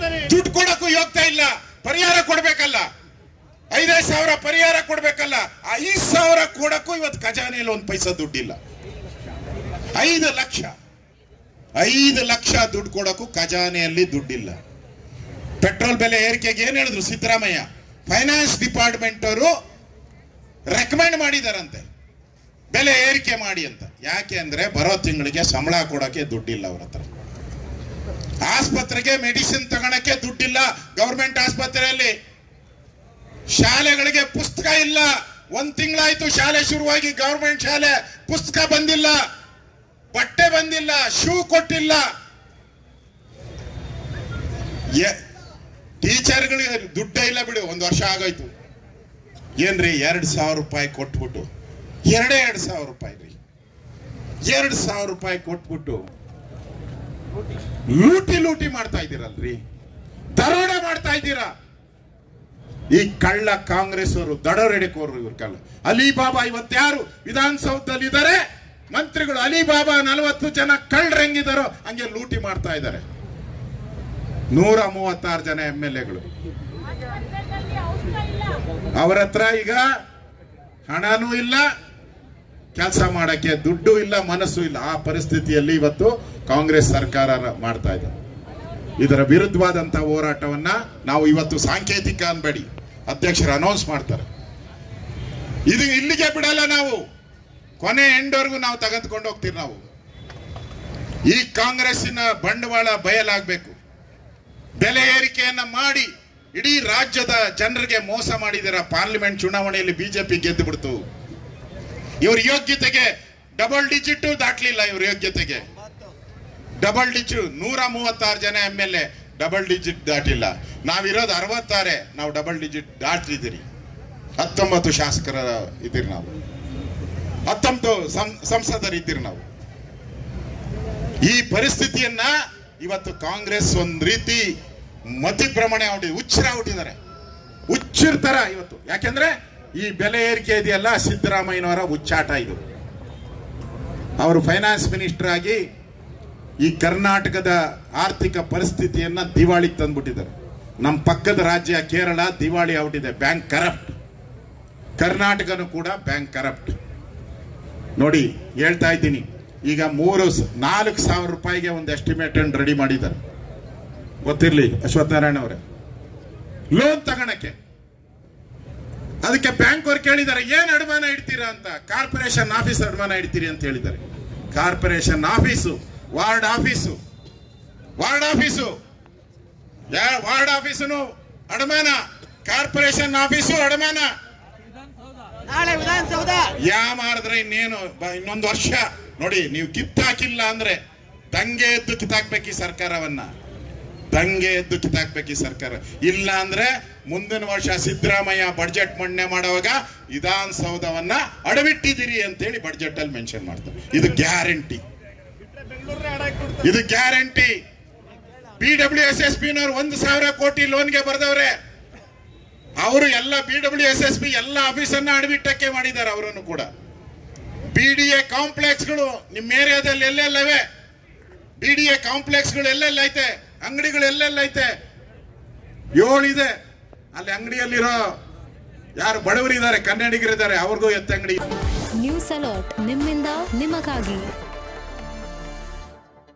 ದುಡ್ಡು ಕೊಡಕ್ಕೂ ಯೋಗ್ತಾ ಇಲ್ಲ ಪರಿಹಾರ ಕೊಡ್ಬೇಕಲ್ಲ ಐದೈದು ಸಾವಿರ ಪರಿಹಾರ ಕೊಡ್ಬೇಕಲ್ಲ ಆ ಐದು ಸಾವಿರ ಕೊಡಕ್ಕೂ ಇವತ್ತು ಖಜಾನೆಯಲ್ಲಿ ಒಂದು ಪೈಸಾ ದುಡ್ಡಿಲ್ಲ ಐದು ಲಕ್ಷ ಐದು ಲಕ್ಷ ದುಡ್ಡು ಕೊಡಕ್ಕೂ ಖಜಾನೆಯಲ್ಲಿ ದುಡ್ಡಿಲ್ಲ ಪೆಟ್ರೋಲ್ ಬೆಲೆ ಏರಿಕೆಗೆ ಏನ್ ಹೇಳಿದ್ರು ಸಿದ್ದರಾಮಯ್ಯ ಫೈನಾನ್ಸ್ ಡಿಪಾರ್ಟ್ಮೆಂಟ್ ಅವರು ರೆಕಮೆಂಡ್ ಮಾಡಿದಾರಂತೆ ಬೆಲೆ ಏರಿಕೆ ಮಾಡಿ ಅಂತ ಯಾಕೆ ಅಂದ್ರೆ ಬರೋ ತಿಂಗಳಿಗೆ ಸಂಬಳ ಕೊಡಕ್ಕೆ ದುಡ್ಡಿಲ್ಲ ಅವ್ರ ಹತ್ರ ಆಸ್ಪತ್ರೆಗೆ ಮೆಡಿಸಿನ್ ತಗೊಳಕ್ಕೆ ದುಡ್ಡಿಲ್ಲ ಗೌರ್ಮೆಂಟ್ ಆಸ್ಪತ್ರೆಯಲ್ಲಿ ಶಾಲೆಗಳಿಗೆ ಪುಸ್ತಕ ಇಲ್ಲ ಒಂದ್ ತಿಂಗಳಾಯ್ತು ಶಾಲೆ ಶುರುವಾಗಿ ಗೌರ್ಮೆಂಟ್ ಶಾಲೆ ಪುಸ್ತಕ ಬಂದಿಲ್ಲ ಬಟ್ಟೆ ಬಂದಿಲ್ಲ ಶೂ ಕೊಟ್ಟಿಲ್ಲ ಎ- ಟೀಚರ್ಗಳಿಗೆ ದುಡ್ಡೇ ಇಲ್ಲ ಬಿಡು ಒಂದು ವರ್ಷ ಆಗೋಯ್ತು ಏನ್ರಿ ಎರಡ್ ಸಾವಿರ ರೂಪಾಯಿ ಕೊಟ್ಬಿಟ್ಟು ಎರಡೇ ಎರಡ್ ಸಾವಿರ ರೂಪಾಯಿ ರೀ ಎರಡ್ ಸಾವಿರ ರೂಪಾಯಿ ಕೊಟ್ಬಿಟ್ಟು ಲೂಟಿ ಲೂಟಿ ಮಾಡ್ತಾ ಇದ್ದೀರಲ್ರಿ ದರೋಡೆ ಮಾಡ್ತಾ ಇದ್ದೀರಾ ಈ ಕಳ್ಳ ಕಾಂಗ್ರೆಸ್ ಅವರು ದಡರೆಡೆಕೋರು ಇವ್ರ ಕಳ್ಳ ಅಲಿಬಾಬಾ ಇವತ್ತ್ಯಾರು ವಿಧಾನಸೌಧದಲ್ಲಿ ಇದ್ದಾರೆ ಮಂತ್ರಿಗಳು ಅಲಿಬಾಬಾ ನಲವತ್ತು ಜನ ಕಳ್ಳರಂಗಿದಾರೋ ಹಂಗೆ ಲೂಟಿ ಮಾಡ್ತಾ ಇದ್ದಾರೆ ನೂರ ಮೂವತ್ತಾರು ಜನ ಎಂ ಎಲ್ ಎಗಳು ಅವರ ಹತ್ರ ಈಗ ಹಣನೂ ಇಲ್ಲ ಕೆಲಸ ಮಾಡಕ್ಕೆ ದುಡ್ಡು ಇಲ್ಲ ಮನಸ್ಸು ಇಲ್ಲ ಆ ಪರಿಸ್ಥಿತಿಯಲ್ಲಿ ಇವತ್ತು ಕಾಂಗ್ರೆಸ್ ಸರ್ಕಾರ ಮಾಡ್ತಾ ಇದೆ ಇದರ ವಿರುದ್ಧವಾದಂತ ಹೋರಾಟವನ್ನ ನಾವು ಇವತ್ತು ಸಾಂಕೇತಿಕ ಅನ್ಬೇಡಿ ಅಧ್ಯಕ್ಷರು ಅನೌನ್ಸ್ ಮಾಡ್ತಾರೆ ಇದು ಇಲ್ಲಿಗೆ ಬಿಡಲ್ಲ ನಾವು ಕೊನೆ ಎಂಡ್ವರೆಗೂ ನಾವು ತೆಗೆದುಕೊಂಡು ಹೋಗ್ತೀವಿ ನಾವು ಈ ಕಾಂಗ್ರೆಸ್ಸಿನ ಬಂಡವಾಳ ಬಯಲಾಗಬೇಕು ಬೆಲೆ ಏರಿಕೆಯನ್ನ ಮಾಡಿ ಇಡೀ ರಾಜ್ಯದ ಜನರಿಗೆ ಮೋಸ ಮಾಡಿದಿರ ಪಾರ್ಲಿಮೆಂಟ್ ಚುನಾವಣೆಯಲ್ಲಿ ಬಿಜೆಪಿ ಗೆದ್ದು ಬಿಡ್ತು ಇವ್ರ ಯೋಗ್ಯತೆಗೆ ಡಬಲ್ ಡಿಜಿಟ್ ದಾಟ್ಲಿಲ್ಲ ಇವ್ರ ಯೋಗ್ಯತೆಗೆ ಡಬಲ್ ಡಿಜಿಟ್ ನೂರ ಮೂವತ್ತಾರು ಜನ M L A double digit ದಾಟಿಲ್ಲ ನಾವಿರೋದು ಅರವತ್ತಾರೆ ನಾವು ಡಬಲ್ ಡಿಜಿಟ್ ದಾಟಿದ್ದೀರಿ ಹತ್ತೊಂಬತ್ತು ಶಾಸಕರ ಇದ್ದೀರಿ ನಾವು ಹತ್ತೊಂಬತ್ತು ಸಂ- ಸಂಸದರಿದ್ದೀರಿ ನಾವು ಈ ಪರಿಸ್ಥಿತಿಯನ್ನ ಇವತ್ತು ಕಾಂಗ್ರೆಸ್ ಒಂದ್ ರೀತಿ ಮತಿಭ್ರಮಣೆ ಹೊಡಿ ಹುಚ್ಚರ ಹುಟ್ಟಿದ್ದಾರೆ ಹುಚ್ಚಿರ್ತಾರ ಇವತ್ತು ಯಾಕೆಂದ್ರೆ ಈ ಬೆಲೆ ಏರಿಕೆ ಇದೆಯಲ್ಲ ಸಿದ್ದರಾಮಯ್ಯನವರ ಹುಚ್ಚಾಟ ಇದು ಅವರು ಫೈನಾನ್ಸ್ ಮಿನಿಸ್ಟರ್ ಆಗಿ ಈ ಕರ್ನಾಟಕದ ಆರ್ಥಿಕ ಪರಿಸ್ಥಿತಿಯನ್ನ ದಿವಾಳಿಗೆ ತಂದ್ಬಿಟ್ಟಿದ್ದಾರೆ ನಮ್ಮ ಪಕ್ಕದ ರಾಜ್ಯ ಕೇರಳ ದಿವಾಳಿ ಆಗ್ಬಿಟ್ಟಿದೆ ಬ್ಯಾಂಕ್ ಕರಪ್ಟ್ ಕರ್ನಾಟಕನೂ ಕೂಡ ಬ್ಯಾಂಕ್ ಕರಪ್ಟ್ ನೋಡಿ ಹೇಳ್ತಾ ಇದ್ದೀನಿ ಈಗ ಮೂರು ಸ- ನಾಲ್ಕು ಸಾವಿರ ರೂಪಾಯಿಗೆ ಒಂದು ಎಸ್ಟಿಮೇಟ್ ರೆಡಿ ಮಾಡಿದ್ದಾರೆ ಗೊತ್ತಿರ್ಲಿ ಅಶ್ವತ್ಥನಾರಾಯಣ ಅವರೇ ಲೋನ್ ತಗೊಳಕ್ಕೆ ಅದಕ್ಕೆ ಬ್ಯಾಂಕ್ ಅವ್ರು ಕೇಳಿದ್ದಾರೆ ಏನ್ ಅಡಮಾನ ಇಡ್ತೀರಾ ಅಂತ ಕಾರ್ಪೊರೇಷನ್ ಆಫೀಸ್ ಅಡಮಾನ ಇಡ್ತೀರಿ ಅಂತ ಹೇಳಿದ್ದಾರೆ corporation office ward office ward office ಯಾ ವಾರ್ಡ್ ಆಫೀಸನು ಅಡಮಾನ ಕಾರ್ಪೊರೇಷನ್ ಆಫೀಸು ಅಡಮಾನ ನಾಳೆ ವಿಧಾನಸೌಧ ಯಾ ಮಾಡಿದ್ರೆ ಇನ್ನೇನು ಬ- ಇನ್ನೊಂದು ವರ್ಷ ನೋಡಿ ನೀವು ಕಿತ್ತಾಕಿಲ್ಲ ಅಂದ್ರೆ ದಂಗೆ ಎದ್ದು ಕಿತ್ತಾಕ್ಬೇಕು ಈ ಸರ್ಕಾರವನ್ನ ದಂಗೆ ಎದ್ದು ಕಿತ್ತಾಕ್ಬೇಕು ಈ ಸರ್ಕಾರ ಇಲ್ಲ ಅಂದ್ರೆ ಮುಂದಿನ ವರ್ಷ ಸಿದ್ದರಾಮಯ್ಯ ಬಡ್ಜೆಟ್ ಮಂಡನೆ ಮಾಡುವಾಗ ವಿಧಾನಸೌಧವನ್ನ ಅಡವಿಟ್ಟಿದ್ದೀರಿ ಅಂತೇಳಿ ಬಡ್ಜೆಟ್ ಅಲ್ಲಿ ಮೆನ್ಷನ್ ಮಾಡ್ತಾರೆ ಇದು ಗ್ಯಾರಂಟಿ ಇದು guarantee B W S S ಪಿನವ್ರು ಒಂದು ಸಾವಿರ ಕೋಟಿ ಲೋನ್ಗೆ ಬರ್ದವ್ರೆ ಅವರು ಎಲ್ಲ B W S S P ಎಲ್ಲ ಆಫೀಸನ್ನ ಅಡವಿಟ್ಟಕ್ಕೆ ಮಾಡಿದ್ದಾರೆ ಅವರನ್ನು ಕೂಡ ಬಿ ಡಿ ಎ ಕಾಂಪ್ಲೆಕ್ಸ್ಗಳು ನಿಮ್ಮ ಏರಿಯಾದಲ್ಲಿ ಎಲ್ಲೆಲ್ಲವೆ ಬಿ ಡಿ ಎ ಕಾಂಪ್ಲೆಕ್ಸ್ಗಳು ಎಲ್ಲೆಲ್ಲ ಐತೆ ಅಂಗಡಿಗಳು ಎಲ್ಲೆಲ್ಲ ಐತೆ ಏಳಿದೆ ಅಲ್ಲಿ ಅಂಗಡಿಯಲ್ಲಿರೋ ಯಾರು ಬಡವರಿದ್ದಾರೆ ಕನ್ನಡಿಗರಿದ್ದಾರೆ ಅವ್ರಿಗೂ ಎತ್ತ ಅಂಗಡಿ ನ್ಯೂಸ್ ಅಲರ್ಟ್ ನಿಮ್ಮಿಂದ ನಿಮಗಾಗಿ